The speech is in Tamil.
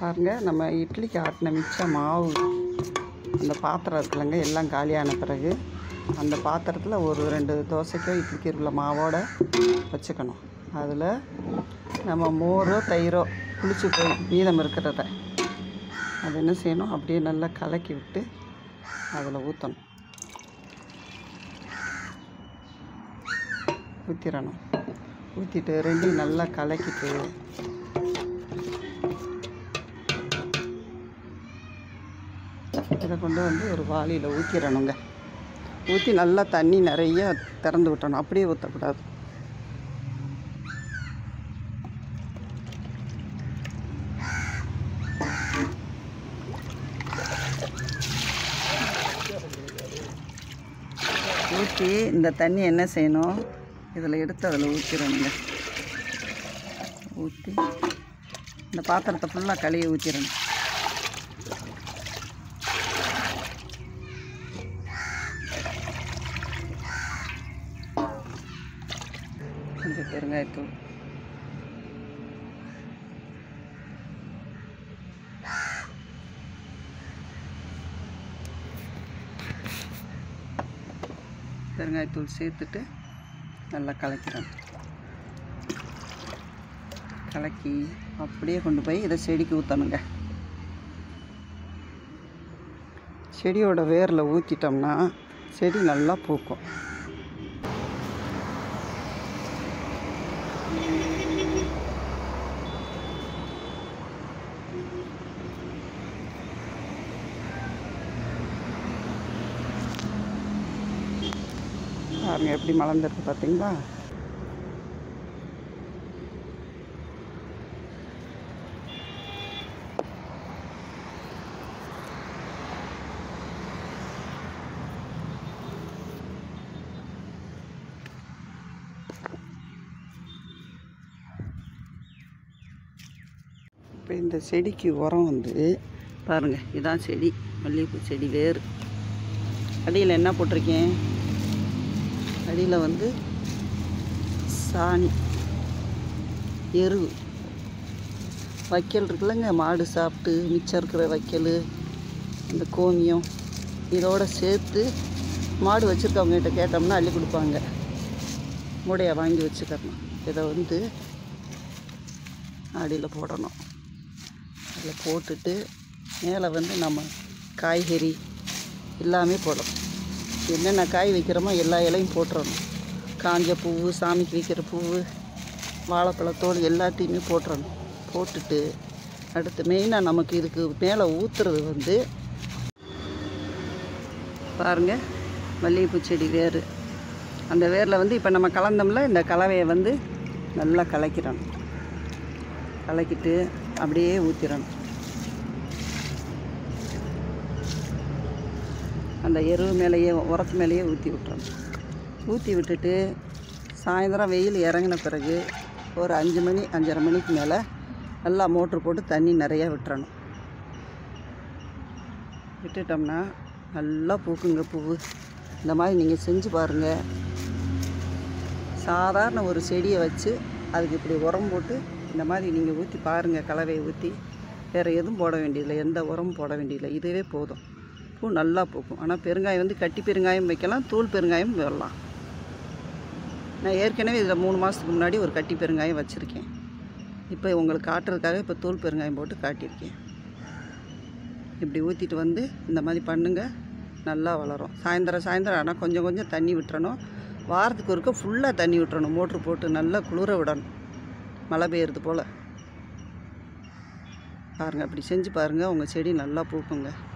பாருங்க நம்ம இட்லிக்கு ஆட்டின மிச்ச மாவு அந்த பாத்திரம் இருக்குல்லங்க எல்லாம் காலியான பிறகு அந்த பாத்திரத்தில் ஒரு ரெண்டு தோசைக்கோ இட்லிக்கு உள்ள மாவோட வச்சுக்கணும் அதில் நம்ம மோரோ தயிரோ புளிச்சு போய் மீதம் இருக்கிறத அது என்ன செய்யணும் அப்படியே நல்லா கலக்கி விட்டு அதில் ஊற்றணும் ஊற்றிடணும் ஊற்றிட்டு ரெண்டையும் நல்லா கலக்கிட்டு இதை கொண்டு வந்து ஒரு வாளியில் ஊற்றிடணுங்க ஊற்றி நல்லா தண்ணி நிறைய திறந்து விட்டணும் அப்படியே ஊற்றக்கூடாது ஊற்றி இந்த தண்ணி என்ன செய்யணும் இதில் எடுத்து அதில் ஊற்றிடணுங்க ஊற்றி இந்த பாத்திரத்தை ஃபுல்லாக கழுவி ஊற்றிடணும் கொஞ்சம் பெருங்காயத்தூள் பெருங்காயத்தூள் சேர்த்துட்டு நல்லா கலக்கிடணும் கலக்கி அப்படியே கொண்டு போய் இதை செடிக்கு ஊற்றணுங்க செடியோட வேரில் ஊற்றிட்டோம்னா செடி நல்லா பூக்கும் பாருங்க எப்படி மலர்ந்துருக்கு பார்த்தீங்களா இப்போ இந்த செடிக்கு உரம் வந்து பாருங்கள் இதான் செடி மல்லிகைப்பூ செடி வேர் அடியில் என்ன போட்டிருக்கேன் அடியில் வந்து சாணி எரு வைக்கல் இருக்குல்லங்க மாடு சாப்பிட்டு மிச்சம் இருக்கிற வைக்கல் அந்த கோமியம் இதோட சேர்த்து மாடு வச்சுருக்கவங்ககிட்ட கேட்டோம்னா அள்ளி கொடுப்பாங்க மூடையை வாங்கி வச்சுக்கணும் இதை வந்து அடியில் போடணும் அதில் போட்டுட்டு மேலே வந்து நம்ம காய்கறி எல்லாமே போடணும் என்னென்ன காய் வைக்கிறோமோ எல்லா இலையும் போட்டுறணும் காஞ்ச பூவு சாமிக்கு வைக்கிற பூவு வாழைப்பழத்தோல் எல்லாத்தையுமே போட்டுறணும் போட்டுட்டு அடுத்து மெயினாக நமக்கு இதுக்கு மேலே ஊற்றுறது வந்து பாருங்கள் மல்லிகைப்பூ செடி வேர் அந்த வேரில் வந்து இப்போ நம்ம கலந்தோம்ல இந்த கலவையை வந்து நல்லா கலக்கிடணும் கலக்கிட்டு அப்படியே ஊற்றிடணும் அந்த எரு மேலேயே உரத்து மேலேயே ஊற்றி விட்டுறணும் ஊற்றி விட்டுட்டு சாயந்தரம் வெயில் இறங்கின பிறகு ஒரு அஞ்சு மணி அஞ்சரை மணிக்கு மேலே நல்லா மோட்ரு போட்டு தண்ணி நிறையா விட்டுறணும் விட்டுட்டோம்னா நல்லா பூக்குங்க பூவு இந்த மாதிரி நீங்கள் செஞ்சு பாருங்கள் சாதாரண ஒரு செடியை வச்சு அதுக்கு இப்படி உரம் போட்டு இந்த மாதிரி நீங்கள் ஊற்றி பாருங்கள் கலவையை ஊற்றி வேறு எதுவும் போட வேண்டியதில்லை எந்த உரமும் போட வேண்டியதில்லை இதுவே போதும் பூ நல்லா பூக்கும் ஆனால் பெருங்காயம் வந்து கட்டி பெருங்காயம் வைக்கலாம் தூள் பெருங்காயம் வரலாம் நான் ஏற்கனவே இதில் மூணு மாதத்துக்கு முன்னாடி ஒரு கட்டி பெருங்காயம் வச்சுருக்கேன் இப்போ உங்களுக்கு காட்டுறதுக்காக இப்போ தூள் பெருங்காயம் போட்டு காட்டியிருக்கேன் இப்படி ஊற்றிட்டு வந்து இந்த மாதிரி பண்ணுங்கள் நல்லா வளரும் சாயந்தரம் சாயந்தரம் ஆனால் கொஞ்சம் கொஞ்சம் தண்ணி விட்டுறணும் வாரத்துக்கு ஒருக்க ஃபுல்லாக தண்ணி விட்டுறணும் மோட்ரு போட்டு நல்லா குளிர விடணும் மழை பெய்யறது போல் பாருங்கள் அப்படி செஞ்சு பாருங்கள் உங்கள் செடி நல்லா பூக்குங்க